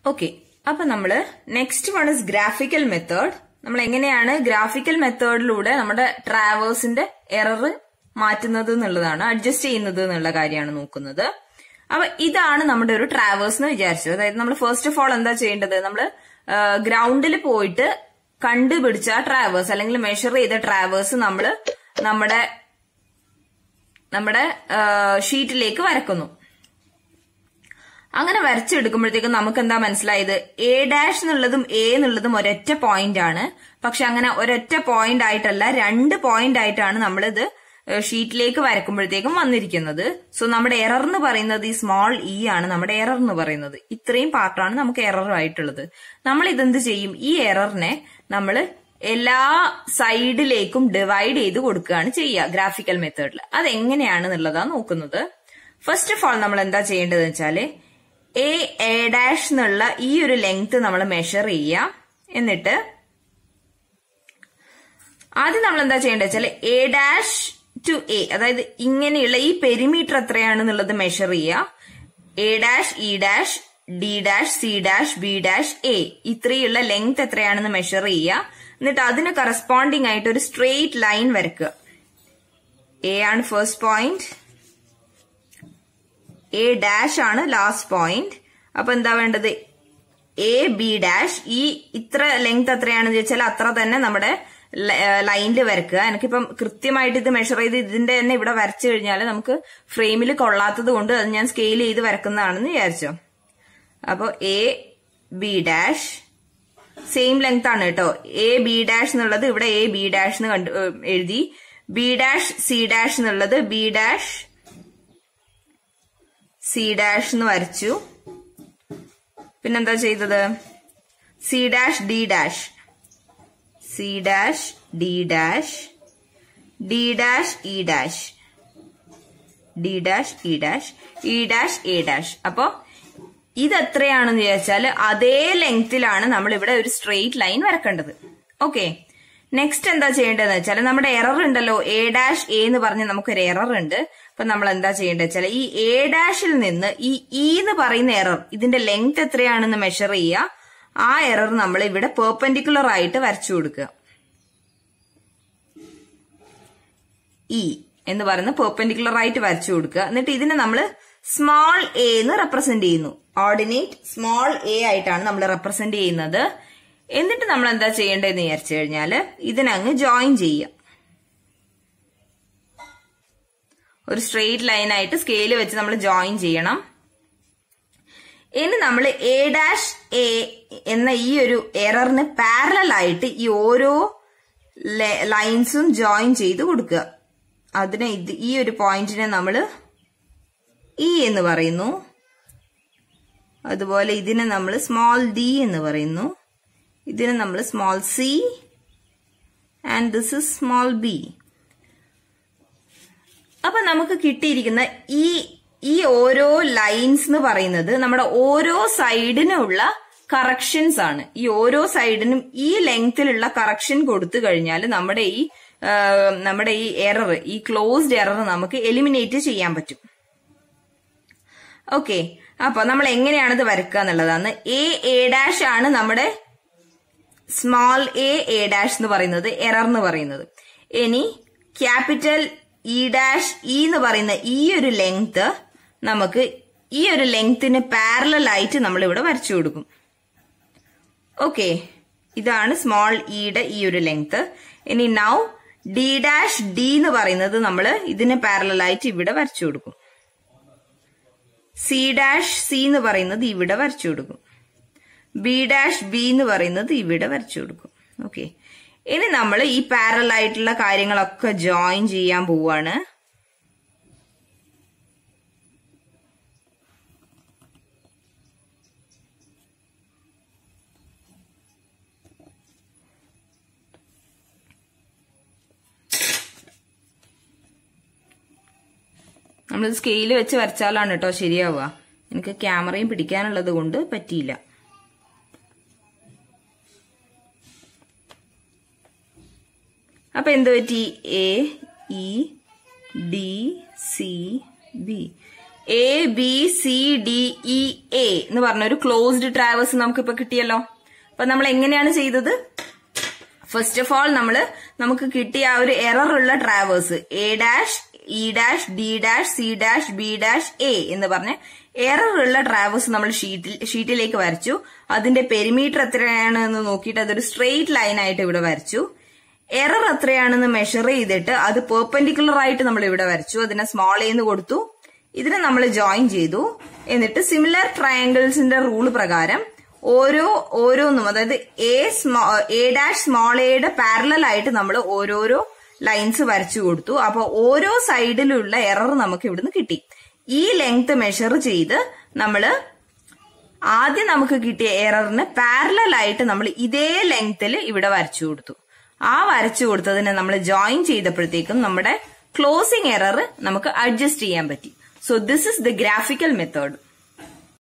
okay അപ്പൊ നമ്മള് next one is graphical method നമ്മൾ എങ്ങനെയാണ് ഗ്രാഫിക്കൽ മെത്തേഡിലൂടെ നമ്മുടെ ട്രാവേഴ്സിന്റെ എറർ മാറ്റുന്നത് എന്നുള്ളതാണ് അഡ്ജസ്റ്റ് ചെയ്യുന്നത് എന്നുള്ള കാര്യമാണ് നോക്കുന്നത് അപ്പൊ ഇതാണ് നമ്മുടെ ഒരു ട്രാവേഴ്സ് എന്ന് വിചാരിച്ചത് അതായത് നമ്മൾ ഫസ്റ്റ് ഓഫ് ഓൾ എന്താ ചെയ്യേണ്ടത് നമ്മൾ ഗ്രൗണ്ടിൽ പോയിട്ട് കണ്ടുപിടിച്ച ട്രാവേഴ്സ് അല്ലെങ്കിൽ മെഷർ ചെയ്ത ട്രാവേഴ്സ് നമ്മൾ നമ്മുടെ നമ്മുടെ ഷീറ്റിലേക്ക് വരക്കുന്നു അങ്ങനെ വരച്ചെടുക്കുമ്പോഴത്തേക്കും നമുക്ക് എന്താ മനസ്സിലായത് എ ഡാഷ് എന്നുള്ളതും എ എന്നുള്ളതും ഒരൊറ്റ പോയിന്റ് ആണ് പക്ഷെ അങ്ങനെ ഒരൊറ്റ പോയിന്റ് ആയിട്ടല്ല രണ്ട് പോയിന്റ് ആയിട്ടാണ് നമ്മളിത് ഷീറ്റിലേക്ക് വരക്കുമ്പോഴത്തേക്കും വന്നിരിക്കുന്നത് സോ നമ്മുടെ എറർ എന്ന് പറയുന്നത് ഈ സ്മോൾ ഇ ആണ് നമ്മുടെ എറർ എന്ന് പറയുന്നത് ഇത്രയും പാർട്ടാണ് നമുക്ക് എറർ ആയിട്ടുള്ളത് നമ്മൾ ഇതെന്ത് ചെയ്യും ഈ എററിനെ നമ്മൾ എല്ലാ സൈഡിലേക്കും ഡിവൈഡ് ചെയ്ത് കൊടുക്കുകയാണ് ചെയ്യുക ഗ്രാഫിക്കൽ മെത്തേഡിൽ അതെങ്ങനെയാണെന്നുള്ളതാണ് നോക്കുന്നത് ഫസ്റ്റ് ഓഫ് ഓൾ നമ്മൾ എന്താ ചെയ്യേണ്ടത് വെച്ചാല് എ എ ഡാഷ് എന്നുള്ള ഈ ഒരു ലെങ്ത് നമ്മൾ മെഷർ ചെയ്യുക എന്നിട്ട് ആദ്യം നമ്മൾ എന്താ ചെയ്യേണ്ടത് വെച്ചാൽ എ ഡാഷ് ടു എ അതായത് ഇങ്ങനെയുള്ള ഈ പെരിമീറ്റർ എത്രയാണെന്നുള്ളത് മെഷർ ചെയ്യുക A dash E dash D dash C dash B dash A ഇത്രയുള്ള ലെങ്ത് എത്രയാണെന്ന് മെഷർ ചെയ്യുക എന്നിട്ട് അതിന് കറസ്പോണ്ടിങ് ആയിട്ട് ഒരു സ്ട്രെയിറ്റ് ലൈൻ വരയ്ക്കുക എ ആണ് ഫസ്റ്റ് പോയിന്റ് എ ഡാഷ് ആണ് ലാസ്റ്റ് പോയിന്റ് അപ്പൊ എന്താ വേണ്ടത് എ ബി ഡാഷ് ഈ ഇത്ര ലെങ്ത് എത്രയാണെന്ന് ചോദിച്ചാൽ അത്ര തന്നെ നമ്മുടെ ലൈനിൽ വരക്കുക എനിക്കിപ്പം കൃത്യമായിട്ട് ഇത് മെഷർ ചെയ്ത് ഇതിന്റെ തന്നെ ഇവിടെ വരച്ചു കഴിഞ്ഞാൽ നമുക്ക് ഫ്രെയിമിൽ കൊള്ളാത്തത് കൊണ്ട് അത് ഞാൻ സ്കെയിൽ ചെയ്ത് വരക്കുന്നതാണെന്ന് വിചാരിച്ചോ അപ്പോ A B dash same length ആണ് കേട്ടോ എ ബി ഡാഷ് എന്നുള്ളത് ഇവിടെ എ ബി ഡാഷ് എന്ന് കണ്ടു എഴുതി ബി ഡാഷ് സി ഡാഷ് എന്നുള്ളത് ബി ഡാഷ് സി ഡാഷ് എന്ന് വരച്ചു പിന്നെന്താ ചെയ്തത് C dash D dash C dash D dash D dash E dash D dash E dash E dash A dash അപ്പോ ഇത് എത്രയാണെന്ന് ചോദിച്ചാൽ അതേ ലെങ്തിലാണ് നമ്മൾ ഇവിടെ ഒരു സ്ട്രെയിറ്റ് ലൈൻ വരക്കേണ്ടത് ഓക്കെ നെക്സ്റ്റ് എന്താ ചെയ്യേണ്ടതെന്ന് വെച്ചാൽ നമ്മുടെ എറർ ഉണ്ടല്ലോ എ ഡാഷ് എ എന്ന് പറഞ്ഞ് നമുക്കൊരു എറർ ഉണ്ട് അപ്പൊ നമ്മൾ എന്താ ചെയ്യേണ്ടത് വെച്ചാൽ ഈ എ ഡാഷിൽ നിന്ന് ഈ ഇ എന്ന് പറയുന്ന എറർ ഇതിന്റെ ലെങ്ത് എത്രയാണെന്ന് മെഷർ ചെയ്യുക ആ എറർ നമ്മൾ ഇവിടെ പെർപെൻഡിക്കുലർ ആയിട്ട് വരച്ചു കൊടുക്കുക ഇ എന്ന് പറയുന്ന പെർപെൻഡിക്കുലർ ആയിട്ട് വരച്ചു കൊടുക്കുക എന്നിട്ട് ഇതിനെ നമ്മൾ സ്മോൾ എ എന്ന് റെപ്രസെന്റ് ചെയ്യുന്നു ഓർഡിനേറ്റ് സ്മോൾ എ ആയിട്ടാണ് നമ്മൾ റെപ്രസെന്റ് ചെയ്യുന്നത് എന്നിട്ട് നമ്മൾ എന്താ ചെയ്യേണ്ടതെന്ന് വിചാരിച്ചു കഴിഞ്ഞാല് ഇതിനങ്ങ് ജോയിൻ ചെയ്യുക ഒരു സ്ട്രെയിറ്റ് ലൈൻ ആയിട്ട് സ്കെയിൽ വെച്ച് നമ്മൾ ജോയിൻ ചെയ്യണം ഇനി നമ്മൾ എ ഡാഷ് എ എന്ന ഈ ഒരു എററിന് പാരലൽ ആയിട്ട് ഈ ഓരോ ലൈൻസും ജോയിൻ ചെയ്ത് കൊടുക്കുക അതിനെ ഇത് ഈ ഒരു പോയിന്റിനെ നമ്മൾ ഇ എന്ന് പറയുന്നു അതുപോലെ ഇതിനെ നമ്മൾ സ്മോൾ ഡി എന്ന് പറയുന്നു ഇതിനെ നമ്മൾ small C and this is small B അപ്പൊ നമുക്ക് കിട്ടിയിരിക്കുന്ന ഈ ഈ ഓരോ ലൈൻസ് എന്ന് പറയുന്നത് നമ്മുടെ ഓരോ സൈഡിനുള്ള കറക്ഷൻസ് ആണ് ഈ ഓരോ സൈഡിനും ഈ ലെങ്തിലുള്ള കറക്ഷൻ കൊടുത്തു കഴിഞ്ഞാൽ നമ്മുടെ ഈ നമ്മുടെ ഈ എറർ ഈ ക്ലോസ്ഡ് എറർ നമുക്ക് എലിമിനേറ്റ് ചെയ്യാൻ പറ്റും ഓക്കെ അപ്പൊ നമ്മൾ എങ്ങനെയാണ് ഇത് വരക്കുക എന്നുള്ളതാണ് എ എ ഡാഷ് ആണ് നമ്മുടെ സ്മോൾ എ എ ഡാഷ് എന്ന് പറയുന്നത് എറർ എന്ന് പറയുന്നത് ഇനി ക്യാപിറ്റൽ ഇ ഡാഷ് ഇ എന്ന് പറയുന്ന ഈ ഒരു ലെങ്ത് നമുക്ക് ഈ ഒരു ലെങ്ത്തിന് പാരലൽ ആയിട്ട് നമ്മൾ ഇവിടെ വരച്ചു കൊടുക്കും ഓക്കെ ഇതാണ് സ്മോൾ ഇയുടെ ഈ ഒരു ലെങ്ത് ഇനി നൗ ഡി ഡാഷ് ഡി എന്ന് പറയുന്നത് നമ്മൾ ഇതിന് പാരലൽ ആയിട്ട് ഇവിടെ വരച്ചു കൊടുക്കും സി ഡാഷ് സി എന്ന് പറയുന്നത് ഇവിടെ വരച്ചു കൊടുക്കും ബി ഡാഷ് ബി എന്ന് പറയുന്നത് ഇവിടെ വരച്ചു കൊടുക്കും ഓക്കെ ഇനി നമ്മൾ ഈ പാരൽ ആയിട്ടുള്ള കാര്യങ്ങളൊക്കെ ജോയിൻ ചെയ്യാൻ പോവാണ് നമ്മൾ സ്കെയിൽ വെച്ച് വരച്ചാലാണ് കേട്ടോ ശരിയാവുക എനിക്ക് ക്യാമറയും പിടിക്കാനുള്ളത് കൊണ്ട് പറ്റിയില്ല അപ്പൊ എന്ത് പറ്റി A E D C B A B C D E A എന്ന് പറഞ്ഞ ഒരു ക്ലോസ്ഡ് ട്രാവേഴ്സ് നമുക്കിപ്പോ കിട്ടിയല്ലോ അപ്പൊ നമ്മൾ എങ്ങനെയാണ് ചെയ്തത് ഫസ്റ്റ് ഓഫ് ഓൾ നമ്മള് നമുക്ക് കിട്ടിയ ആ ഒരു എറർ ഉള്ള traverse A dash E dash D dash C dash B dash A എന്ന് പറഞ്ഞ് എറർ ഉള്ള ട്രാവേഴ്സ് നമ്മൾ ഷീറ്റിൽ ഷീറ്റിലേക്ക് വരച്ചു അതിന്റെ പെരിമീറ്റർ എത്രയാണ് എന്ന് നോക്കിയിട്ട് അതൊരു സ്ട്രെയിറ്റ് ലൈൻ ആയിട്ട് ഇവിടെ വരച്ചു എറർ എത്രയാണെന്ന് മെഷർ ചെയ്തിട്ട് അത് പെർപെൻഡിക്കുലർ ആയിട്ട് നമ്മൾ ഇവിടെ വരച്ചു അതിനെ സ്മോൾ എന്ന് കൊടുത്തു ഇതിനെ നമ്മൾ ജോയിൻ ചെയ്തു എന്നിട്ട് സിമിലർ ട്രയാങ്കിൾസിന്റെ റൂൾ പ്രകാരം ഓരോ ഓരോന്നും അതായത് A small A dash small എയുടെ പാരലൽ ആയിട്ട് നമ്മൾ ഓരോരോ ലൈൻസ് വരച്ചു കൊടുത്തു അപ്പൊ ഓരോ സൈഡിലുള്ള എറർ നമുക്ക് ഇവിടുന്ന് കിട്ടി ഈ ലെങ്ത് മെഷർ ചെയ്ത് നമ്മള് ആദ്യം നമുക്ക് കിട്ടിയ എററിന് പാരലൽ ആയിട്ട് നമ്മൾ ഇതേ ലെങ്ത്തിൽ ഇവിടെ വരച്ചു കൊടുത്തു ആ വരച്ചു കൊടുത്തതിനെ നമ്മൾ ജോയിൻ ചെയ്തപ്പോഴത്തേക്കും നമ്മുടെ ക്ലോസിംഗ് എറർ നമുക്ക് അഡ്ജസ്റ്റ് ചെയ്യാൻ പറ്റി so this is the graphical method